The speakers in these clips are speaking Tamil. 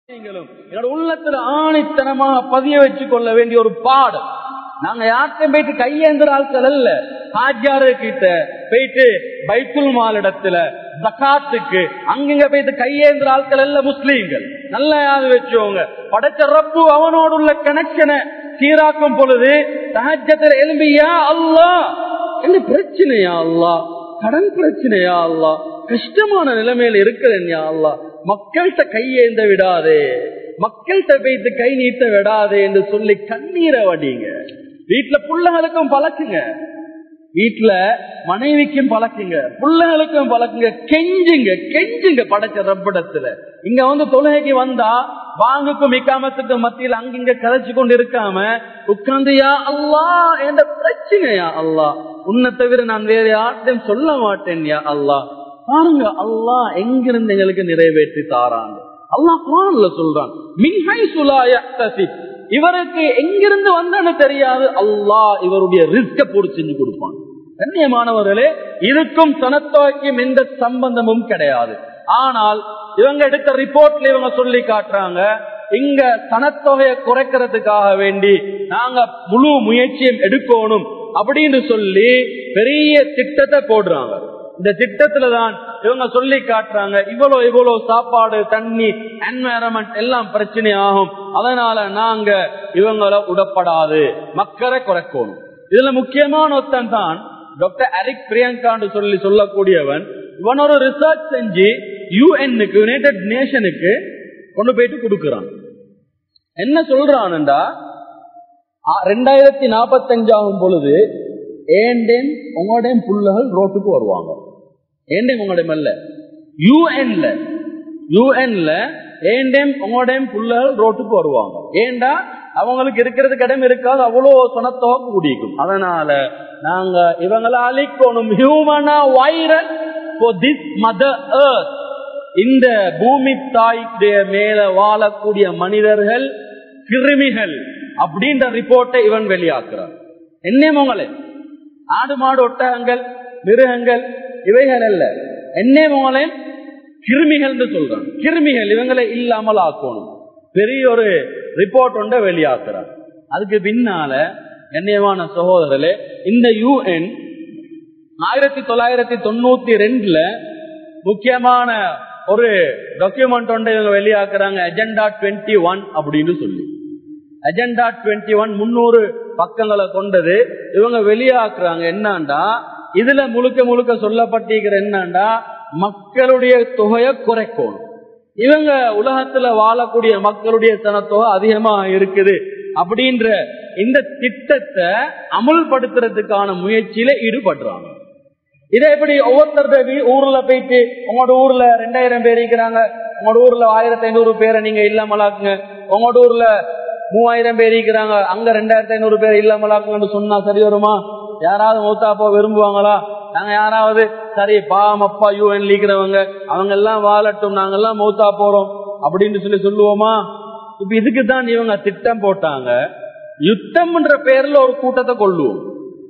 நீங்களும் என்னோட உள்ளத்துல ஆணித்தனமாக பதிய வச்சு கொள்ள வேண்டிய ஒரு பாடம் நாங்க யார்கிட்ட போயிட்டு கையேந்திர ஆட்கள் அல்ல ஹாஜாரு கிட்ட போயிட்டு பைத்துல் மால் இடத்துல ஜக்காத்துக்கு அங்கங்க போயிட்டு கையேந்திர ஆட்கள் அல்ல முஸ்லீம்கள் நல்லா யாரு வச்சுவோங்க படைச்ச ரப்பு அவனோடு உள்ள கனெக்ஷனை சீராக்கும் பொழுது சஹஜத்தில் எலும்பியா அல்லா என்ன பிரச்சனையா அல்லா கடன் பிரச்சனையா அல்லா கஷ்டமான நிலைமையில இருக்கிறேன் யா அல்லா மக்கள்கிட்ட கையேந்த விடாதே மக்கள்கிட்ட போயிட்டு கை நீட்ட விடாதே என்று சொல்லி கண்ணீரை வடிங்க வீட்டுல புள்ளங்களுக்கும் பழக்குங்க வீட்டுல மனைவிக்கும் பழக்குங்க புள்ளங்களுக்கும் பழக்குங்க கெஞ்சுங்க கெஞ்சுங்க படைச்ச ரப்பிடத்துல இங்க வந்து தொழுகைக்கு வந்தா வாங்குக்கும் இக்காமத்துக்கும் மத்தியில் அங்கிங்க கதைச்சு கொண்டு இருக்காம உட்கார்ந்து யா அல்லா என்ற பிரச்சனையா அல்லா உன்னை தவிர நான் வேற யார்ட்டையும் சொல்ல மாட்டேன் யா அல்லா பாருங்க அல்லா எங்கிருந்து எங்களுக்கு நிறைவேற்றி தாராங்க அல்லாஹ் குரான்ல சொல்றான் மின்ஹை சுலாயி இவருக்கு எங்கிருந்து வந்தன்னு தெரியாது அல்லாஹ் இவருடைய ரிஸ்க போட்டு செஞ்சு கொடுப்பான் கண்ணியமானவர்களே இதுக்கும் சனத்தொகைக்கும் எந்த சம்பந்தமும் கிடையாது ஆனால் இவங்க எடுத்த ரிப்போர்ட்ல இவங்க சொல்லி காட்டுறாங்க இங்க சனத்தொகையை குறைக்கிறதுக்காக வேண்டி நாங்க முழு முயற்சியும் எடுக்கணும் அப்படின்னு சொல்லி பெரிய திட்டத்தை போடுறாங்க இந்த திட்டத்துல தான் இவங்க சொல்லி காட்டுறாங்க இவ்வளவு இவ்வளவு சாப்பாடு தண்ணி என்வாயரன்மெண்ட் எல்லாம் பிரச்சனை ஆகும் அதனால நாங்க இவங்களை உடப்படாது மக்களை குறைக்கணும் இதுல முக்கியமான ஒருத்தன் தான் டாக்டர் அரிக் பிரியங்கான்னு சொல்லி சொல்லக்கூடியவன் இவன் ஒரு ரிசர்ச் செஞ்சு யூஎன்னுக்கு யுனைடெட் நேஷனுக்கு கொண்டு போயிட்டு கொடுக்கறான் என்ன சொல்றான்டா ரெண்டாயிரத்தி நாற்பத்தஞ்சு ஆகும் பொழுது ஏண்டேன் உங்களுடைய புள்ளகள் ரோட்டுக்கு வருவாங்க ஏண்டேம் உங்களுடைய அல்ல யூஎன்ல யூஎன்ல ஏண்டேம் உங்களுடைய புள்ளகள் ரோட்டுக்கு வருவாங்க ஏண்டா அவங்களுக்கு இருக்கிறதுக்கு இடம் இருக்காது அவ்வளவு சொனத்தோக கூடிக்கும் அதனால நாங்க இவங்களை அழிக்கணும் ஹியூமனா வைரல் திஸ் மதர் earth இந்த பூமி தாய்டைய மேல வாழக்கூடிய மனிதர்கள் கிருமிகள் அப்படின்ற ரிப்போர்ட்டை இவன் வெளியாக்குறான் என்ன மங்களே ஆடு மாடு ஒட்டகங்கள் மிருகங்கள் இவைகள் அல்ல என்ன மங்களே கிருமிகள் சொல்றான் கிருமிகள் இவங்களை இல்லாமல் ஆக்கணும் பெரிய ஒரு ரிப்போர்ட் ஒன்றை வெளியாக்குறான் அதுக்கு பின்னால கண்ணியமான சகோதரர்களே இந்த யூஎன் ஆயிரத்தி தொள்ளாயிரத்தி தொண்ணூத்தி ரெண்டுல முக்கியமான ஒரு டாக்குமெண்ட் ஒன்றை இவங்க வெளியாக்குறாங்க அஜெண்டா டுவெண்ட்டி ஒன் அப்படின்னு சொல்லி அஜெண்டா டுவெண்ட்டி ஒன் முன்னூறு பக்கங்களை கொண்டது இவங்க வெளியாக்குறாங்க என்னண்டா இதுல முழுக்க முழுக்க சொல்லப்பட்டிருக்கிற என்னண்டா மக்களுடைய தொகையை குறைக்கணும் இவங்க உலகத்துல வாழக்கூடிய மக்களுடைய சனத்தொகை அதிகமா இருக்குது அப்படின்ற இந்த திட்டத்தை அமுல்படுத்துறதுக்கான முயற்சியில ஈடுபடுறாங்க இதை எப்படி ஒவ்வொருத்தருடைய ஊர்ல போயிட்டு உங்களோட ஊர்ல ரெண்டாயிரம் பேர் இருக்கிறாங்க உங்களோட ஊர்ல ஆயிரத்தி ஐநூறு பேரை நீங்க இல்லாமலாக்குங்க உங்களோட ஊர்ல மூவாயிரம் பேர் இருக்கிறாங்க அங்க ரெண்டாயிரத்தி ஐநூறு பேர் இல்லாமலாக்குங்கன்னு சொன்னா சரி வருமா யாராவது மூத்தா போ விரும்புவாங்களா நாங்க யாராவது சரி பாம் அப்பா யூஎன் லீக்கிறவங்க அவங்க எல்லாம் வாழட்டும் நாங்க எல்லாம் மௌத்தா போறோம் அப்படின்னு சொல்லி சொல்லுவோமா இப்ப இதுக்கு தான் இவங்க திட்டம் போட்டாங்க யுத்தம்ன்ற பேர்ல ஒரு கூட்டத்தை கொள்ளுவோம்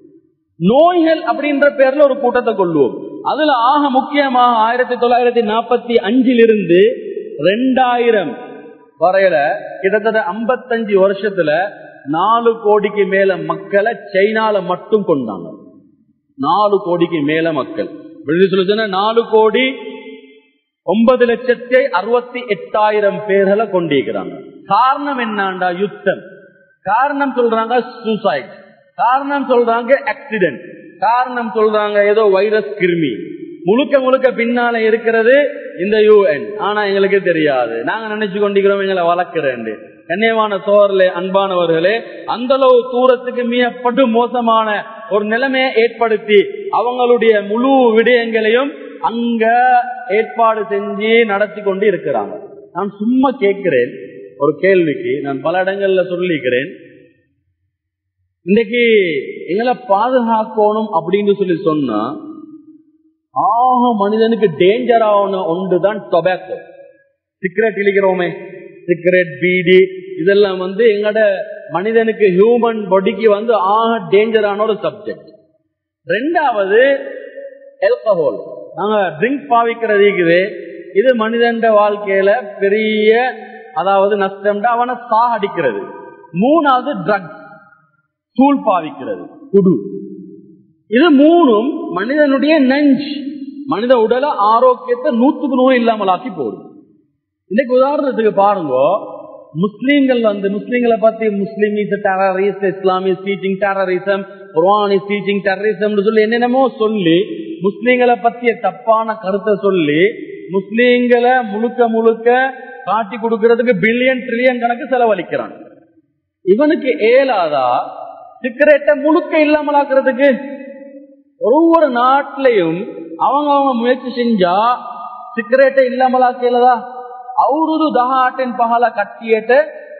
நோய்கள் அப்படின்ற பேர்ல ஒரு கூட்டத்தை கொள்ளுவோம் அதுல ஆக முக்கியமாக ஆயிரத்தி தொள்ளாயிரத்தி நாற்பத்தி அஞ்சிலிருந்து ரெண்டாயிரம் வரையில கிட்டத்தட்ட ஐம்பத்தஞ்சு வருஷத்துல நாலு கோடிக்கு மேல மக்களை சைனால மட்டும் கொண்டாங்க நாலு கோடிக்கு மேல மக்கள் சொல்லுச்சுன்னா நாலு கோடி ஒன்பது லட்சத்தி அறுபத்தி எட்டாயிரம் பேர்களை கொண்டிருக்கிறாங்க காரணம் என்னாண்டா யுத்தம் காரணம் சொல்றாங்க சூசைட் காரணம் சொல்றாங்க ஆக்சிடென்ட் காரணம் சொல்றாங்க ஏதோ வைரஸ் கிருமி முழுக்க முழுக்க பின்னால இருக்கிறது இந்த யூஎன் ஆனா எங்களுக்கு தெரியாது நாங்க நினைச்சு கொண்டிருக்கிறோம் எங்களை வளர்க்கிறேன் கண்ணியமான சோழர்களே அன்பானவர்களே அந்த அளவு தூரத்துக்கு மிகப்பட்டு மோசமான ஒரு நிலைமையை ஏற்படுத்தி அவங்களுடைய முழு விடயங்களையும் அங்க ஏற்பாடு செஞ்சு நடத்தி கொண்டு இருக்கிறாங்க நான் சும்மா கேட்கிறேன் ஒரு கேள்விக்கு நான் பல இடங்கள்ல சொல்லிக்கிறேன் இன்னைக்கு எங்களை பாதுகாக்கணும் அப்படின்னு சொல்லி சொன்னா ஆக மனிதனுக்கு டேஞ்சர் ஆகணும் ஒன்றுதான் டொபாக்கோ சிகரெட் இழிக்கிறோமே சிகரெட் பீடி இதெல்லாம் வந்து எங்கட மனிதனுக்கு ஹியூமன் பாடிக்கு வந்து ஆக டேஞ்சரான ஒரு சப்ஜெக்ட் ரெண்டாவது ஆல்கஹால் நாங்க ட்ரிங்க் பாவிக்கிறது இருக்குது இது மனிதன் வாழ்க்கையில பெரிய அதாவது நஷ்டம்டா அவனை சாகடிக்கிறது மூணாவது ட்ரக்ஸ் தூள் பாவிக்கிறது குடு இது மூணும் மனிதனுடைய நெஞ்ச் மனித உடல ஆரோக்கியத்தை நூத்துக்கு நூறு இல்லாமலாக்கி போடும் இன்னைக்கு உதாரணத்துக்கு பாருங்க முஸ்லீம்கள் வந்து முஸ்லீம்களை பத்தி Muslim is terrorist Islam is teaching terrorism Quran is teaching terrorism சொல்லி என்னென்னமோ சொல்லி முஸ்லீம்களை பத்திய தப்பான கருத்தை சொல்லி முஸ்லீம்களை முழுக்க முழுக்க காட்டி கொடுக்கறதுக்கு பில்லியன் ட்ரில்லியன் கணக்கு செலவழிக்கிறான் இவனுக்கு ஏலாதா சிகரெட்டை முழுக்க இல்லாமலாக்குறதுக்கு ஒவ்வொரு நாட்டிலையும் அவங்க அவங்க முயற்சி செஞ்சா சிகரெட்டை இல்லாமலாக்கலதா අවුරුදු 18න් පහල කට්ටියට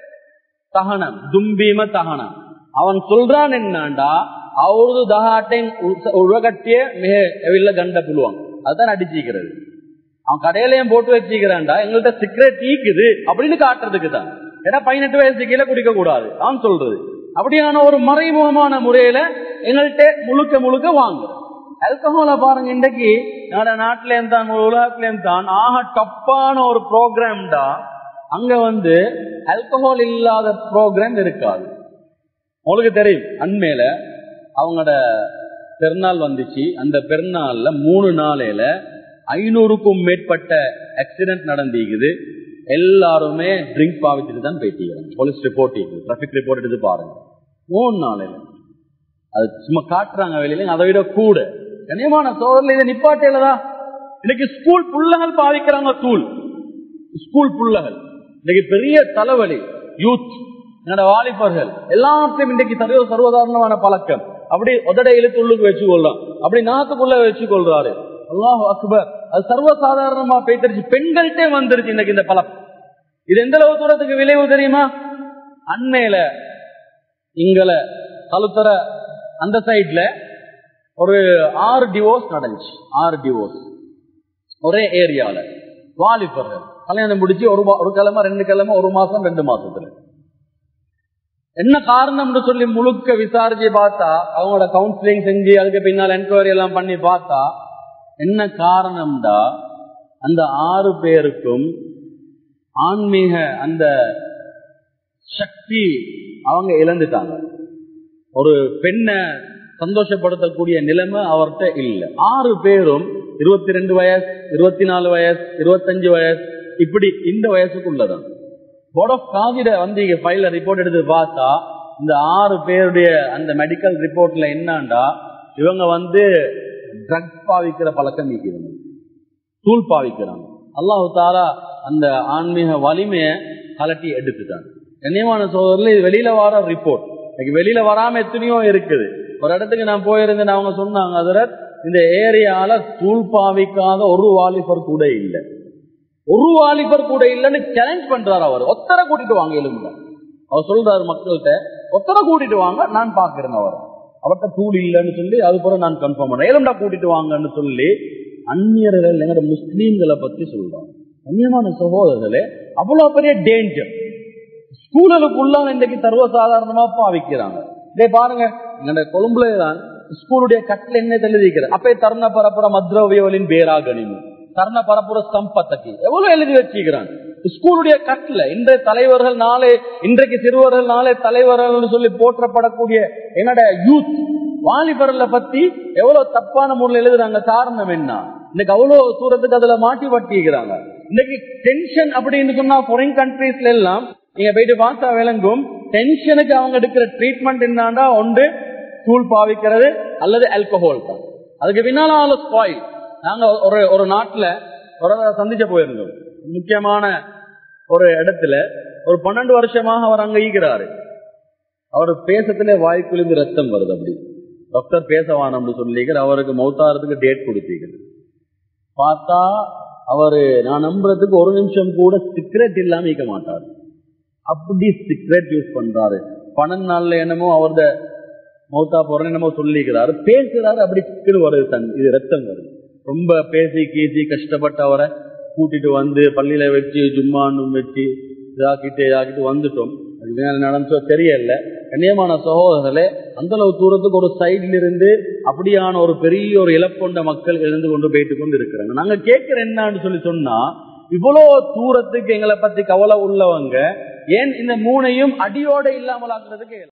තහනම් දුම්බීම තහනම් அவன் சொல்றான் என்னண்டா අවුරුදු 18න් உள்ள கட்டிய மிக எவில்ல கண்ட புழுவான் அதான் அடிச்சிக்கிறது அவன் கடையிலயும் போட்டு வச்சுக்கிறான்டா எங்கள்கிட்ட சிகரெட் ஈக்குது அப்படின்னு காட்டுறதுக்கு தான் ஏன்னா பதினெட்டு வயசு கீழே குடிக்க கூடாது அவன் சொல்றது அப்படியான ஒரு மறைமுகமான முறையில எங்கள்கிட்ட முழுக்க முழுக்க வாங்குறோம் ஆல்கஹால பாருங்க இன்றைக்கு நம்ம நாட்டிலேயும் தான் உலகத்திலேயும் தான் ஆக டப்பான ஒரு ப்ரோக்ராம் தான் அங்க வந்து ஆல்கஹால் இல்லாத ப்ரோக்ராம் இருக்காது உங்களுக்கு தெரியும் அண்மையில அவங்களோட பெருநாள் வந்துச்சு அந்த பெருநாள்ல மூணு நாளையில ஐநூறுக்கும் மேற்பட்ட ஆக்சிடென்ட் நடந்திருக்குது எல்லாருமே ட்ரிங்க் பாவிச்சுட்டு தான் போயிட்டீங்க போலீஸ் ரிப்போர்ட் டிராபிக் ரிப்போர்ட் எடுத்து பாருங்க மூணு நாளையில அது சும்மா காட்டுறாங்க வெளியில அதை விட கூட கண்ணியமான சோதரில் இதை நிப்பாட்டேலதா இன்னைக்கு ஸ்கூல் புள்ளகள் பாவிக்கிறாங்க தூள் ஸ்கூல் புள்ளகள் இன்னைக்கு பெரிய தலைவலி யூத் என்னோட வாலிபர்கள் எல்லாத்தையும் இன்றைக்கு சர்வ சர்வதாரணமான பழக்கம் அப்படி உதட இழுத்து உள்ளுக்கு வச்சு கொள்ளலாம் அப்படி நாத்துக்குள்ள வச்சு கொள்றாரு அல்லாஹ் அக்பர் அது சர்வசாதாரணமா பேசிருச்சு பெண்கள்கிட்டே வந்துருச்சு இன்னைக்கு இந்த பழக்கம் இது எந்த அளவு தூரத்துக்கு விளைவு தெரியுமா அண்மையில இங்கல கழுத்தர அந்த சைட்ல ஒரு ஆறு டிவோர்ஸ் நடந்துச்சு ஆறு டிவோர்ஸ் ஒரே ஏரியால வாலிபர்கள் கல்யாணம் முடிச்சு ஒரு ஒரு கிழமை ரெண்டு கிழமை ஒரு மாசம் ரெண்டு மாசத்துல என்ன காரணம்னு சொல்லி முழுக்க விசாரிச்சு பார்த்தா அவங்களோட கவுன்சிலிங் செஞ்சு அதுக்கு பின்னால் என்கொயரி எல்லாம் பண்ணி பார்த்தா என்ன காரணம்டா அந்த ஆறு பேருக்கும் ஆன்மீக அந்த சக்தி அவங்க இழந்துட்டாங்க ஒரு பெண்ணை சந்தோஷப்படுத்தக்கூடிய நிலைமை அவர்கிட்ட இல்லை ஆறு பேரும் இருபத்தி ரெண்டு வயசு இருபத்தி நாலு வயசு இருபத்தஞ்சு வயசு இப்படி இந்த வயசுக்குள்ளதான் போர்ட் ஆஃப் காதிட வந்து இங்க ஃபைல ரிப்போர்ட் எடுத்து பார்த்தா இந்த ஆறு பேருடைய அந்த மெடிக்கல் ரிப்போர்ட்ல என்னண்டா இவங்க வந்து ட்ரக்ஸ் பாவிக்கிற பழக்கம் நீக்கிறாங்க தூள் பாவிக்கிறாங்க அல்லாஹு தாரா அந்த ஆன்மீக வலிமையை கலட்டி எடுத்துட்டாங்க கண்ணியமான சோதரில் இது வெளியில வர ரிப்போர்ட் இன்னைக்கு வெளியில வராம எத்தனையோ இருக்குது ஒரு இடத்துக்கு நான் போயிருந்தேன் அவங்க சொன்னாங்க அதுல இந்த ஏரியால தூள் பாவிக்காத ஒரு வாலிபர் கூட இல்லை ஒரு வாலிபர் கூட இல்லைன்னு சேலஞ்ச் பண்றாரு அவர் ஒத்தரை கூட்டிட்டு வாங்க எலும்புல அவர் சொல்றாரு மக்கள்கிட்ட ஒத்தரை கூட்டிட்டு வாங்க நான் பாக்குறேன் அவர் அவர்கிட்ட தூள் இல்லைன்னு சொல்லி அது போல நான் கன்ஃபார்ம் பண்ணேன் எலும்பா கூட்டிட்டு வாங்கன்னு சொல்லி அந்நியர்கள் எங்கட முஸ்லீம்களை பத்தி சொல்றாங்க அந்நியமான சகோதரர்களே அவ்வளவு பெரிய டேஞ்சர் ஸ்கூலுக்குள்ள இன்றைக்கு சர்வசாதாரணமா பாவிக்கிறாங்க இதே பாருங்க எங்க கொழும்புல தான் ஸ்கூலுடைய கட்டில என்ன எழுதிக்கிறது அப்பே தருண பரப்புற மத்ரவியவலின் பேராகணிமு தருண பரப்புற சம்பத்தக்கு எவ்வளவு எழுதி வச்சுக்கிறான் ஸ்கூலுடைய கட்டில இன்றைய தலைவர்கள் நாளே இன்றைக்கு சிறுவர்கள் நாளே தலைவர்கள் சொல்லி போற்றப்படக்கூடிய என்னோட யூத் வாலிபர்ல பத்தி எவ்வளவு தப்பான முறையில் எழுதுறாங்க காரணம் என்ன இன்னைக்கு அவ்வளவு தூரத்துக்கு அதுல மாட்டி வட்டிக்கிறாங்க இன்னைக்கு டென்ஷன் அப்படின்னு சொன்னா ஃபாரின் கண்ட்ரீஸ்ல எல்லாம் நீங்க போயிட்டு பார்த்தா விளங்கும் டென்ஷனுக்கு அவங்க எடுக்கிற ட்ரீட்மெண்ட் என்னண்டா ஒன்று தூள் பாவிக்கிறது அல்லது ஆல்கஹால் தான் அதுக்கு பின்னால ஸ்பாயில் நாங்க ஒரு ஒரு நாட்டுல ஒரு சந்திச்ச போயிருந்தோம் முக்கியமான ஒரு இடத்துல ஒரு பன்னெண்டு வருஷமாக அவர் அங்க ஈகிறாரு அவர் பேசத்துல வாய்க்குழிந்து ரத்தம் வருது அப்படி டாக்டர் பேசவானம்னு சொல்லிக்கிற அவருக்கு மௌத்தாரத்துக்கு டேட் கொடுத்தீங்க பார்த்தா அவரு நான் நம்புறதுக்கு ஒரு நிமிஷம் கூட சிகரெட் இல்லாம ஈக்க மாட்டார் அப்படி சிகரெட் யூஸ் பண்றாரு பன்னெண்டு நாள்ல என்னமோ அவரது மௌத்தா போறேன்னு என்னமோ சொல்லிக்கிறாரு பேசுறாரு அப்படி சிக்கல் வருது தன் இது ரத்தம் வருது ரொம்ப பேசி கீசி கஷ்டப்பட்டு அவரை கூட்டிட்டு வந்து பள்ளியில வச்சு ஜும்மான்னு வச்சு இதாக்கிட்டு இதாக்கிட்டு வந்துட்டோம் அது என்ன நடந்தோ தெரியல கண்ணியமான சகோதரர்களே அந்த அளவு தூரத்துக்கு ஒரு சைடில் இருந்து அப்படியான ஒரு பெரிய ஒரு இழப்புண்ட மக்கள் எழுந்து கொண்டு போயிட்டு கொண்டு இருக்கிறாங்க நாங்க கேட்கிற என்னன்னு சொல்லி சொன்னா இவ்வளோ தூரத்துக்கு எங்களை பத்தி கவலை உள்ளவங்க ஏன் இந்த மூணையும் அடியோட இல்லாமல் ஆக்குறதுக்கு